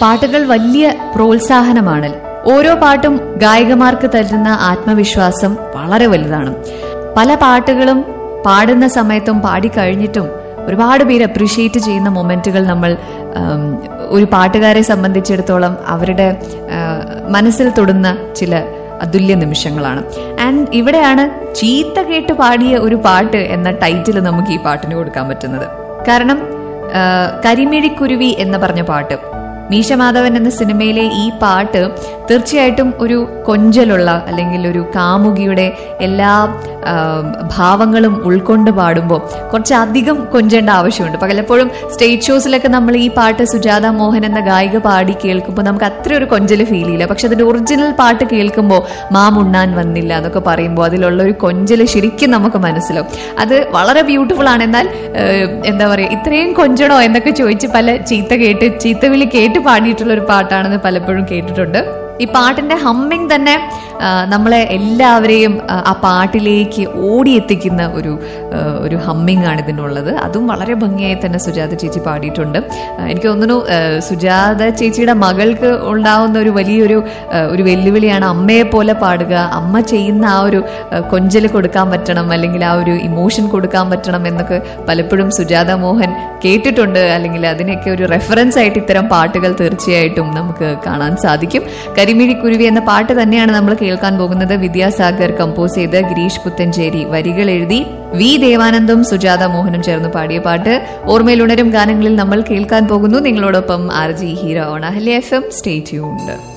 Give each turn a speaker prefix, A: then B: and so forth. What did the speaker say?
A: പാട്ടുകൾ വലിയ പ്രോത്സാഹനമാണ് ഓരോ പാട്ടും ഗായകമാർക്ക് തരുന്ന ആത്മവിശ്വാസം വളരെ വലുതാണ് പല പാട്ടുകളും പാടുന്ന സമയത്തും പാടിക്കഴിഞ്ഞിട്ടും ഒരുപാട് പേര് അപ്രീഷിയേറ്റ് ചെയ്യുന്ന മൊമെന്റുകൾ നമ്മൾ ഉം, ഒരു പാട്ടുകാരെ സംബന്ധിച്ചിടത്തോളം അവരുടെ ആ, മനസ്സിൽ തൊടുന്ന ചില അതുല്യ നിമിഷങ്ങളാണ് ആൻഡ് ഇവിടെയാണ് ചീത്ത കേട്ട് പാടിയ ഒരു പാട്ട് എന്ന ടൈറ്റിൽ നമുക്ക് ഈ പാട്ടിന് കൊടുക്കാൻ പറ്റുന്നത് കാരണം ആ, കരിമിഴിക്കുരുവി എന്ന് പറഞ്ഞ പാട്ട് മീശമാധവൻ എന്ന സിനിമയിലെ ഈ പാട്ട് തീർച്ചയായിട്ടും ഒരു കൊഞ്ചലുള്ള അല്ലെങ്കിൽ ഒരു കാമുകിയുടെ എല്ലാ ആ, ഭാവങ്ങളും ഉൾക്കൊണ്ട് പാടുമ്പോൾ കുറച്ചധികം കൊഞ്ചേണ്ട ആവശ്യമുണ്ട് പലപ്പോഴും സ്റ്റേജ് ഷോസിലൊക്കെ നമ്മൾ ഈ പാട്ട് സുജാത മോഹൻ എന്ന ഗായിക പാടി കേൾക്കുമ്പോൾ നമുക്ക് അത്ര ഒരു കൊഞ്ചല് ഫീൽ ചെയ്യില്ല പക്ഷെ അതിന്റെ ഒറിജിനൽ പാട്ട് കേൾക്കുമ്പോൾ മാം ഉണ്ണാൻ വന്നില്ല എന്നൊക്കെ പറയുമ്പോൾ അതിലുള്ള ഒരു കൊഞ്ചല് ശരിക്കും നമുക്ക് മനസ്സിലാവും അത് വളരെ ബ്യൂട്ടിഫുൾ ആണ് എന്നാൽ ഏഹ്, എന്താ പറയുക ഇത്രയും കൊഞ്ചണോ എന്നൊക്കെ ചോദിച്ച് പല ചീത്ത കേട്ട് ചീത്തവിളി കേട്ട് പാടിയിട്ടുള്ള ഒരു പാട്ടാണെന്ന് പലപ്പോഴും കേട്ടിട്ടുണ്ട് ഈ പാട്ടിന്റെ ഹമ്മിങ് തന്നെ ആ, നമ്മളെ എല്ലാവരെയും ആ, ആ പാട്ടിലേക്ക് ഓടിയെത്തിക്കുന്ന ഒരു ആ, ഒരു ഹമ്മിങ് ആണ് ഇതിനുള്ളത് അതും വളരെ ഭംഗിയായി തന്നെ സുജാത ചേച്ചി പാടിയിട്ടുണ്ട് ആ, എനിക്ക് തോന്നുന്നു ആ, സുജാത ചേച്ചിയുടെ മകൾക്ക് ഉണ്ടാവുന്ന ഒരു വലിയൊരു ആ, ഒരു വെല്ലുവിളിയാണ് അമ്മയെ പോലെ പാടുക അമ്മ ചെയ്യുന്ന ആ ഒരു ആ, കൊഞ്ചല് കൊടുക്കാൻ പറ്റണം അല്ലെങ്കിൽ ആ ഒരു ഇമോഷൻ കൊടുക്കാൻ പറ്റണം എന്നൊക്കെ പലപ്പോഴും സുജാത മോഹൻ കേട്ടിട്ടുണ്ട് അല്ലെങ്കിൽ അതിനൊക്കെ ഒരു റെഫറൻസ് ആയിട്ട് ഇത്തരം പാട്ടുകൾ തീർച്ചയായിട്ടും നമുക്ക് കാണാൻ സാധിക്കും കരിമിഴി കുരുവി എന്ന പാട്ട് തന്നെയാണ് നമ്മൾ കേൾക്കാൻ പോകുന്നത് വിദ്യാസാഗർ കമ്പോസ് ചെയ്ത് ഗിരീഷ് പുത്തഞ്ചേരി വരികൾ എഴുതി വി ദേവാനന്ദും സുജാത മോഹനും ചേർന്ന് പാടിയ പാട്ട് ഓർമ്മയിൽ ഉണരും ഗാനങ്ങളിൽ നമ്മൾ കേൾക്കാൻ പോകുന്നു നിങ്ങളോടൊപ്പം R J hero on Ahalya F M stay tuned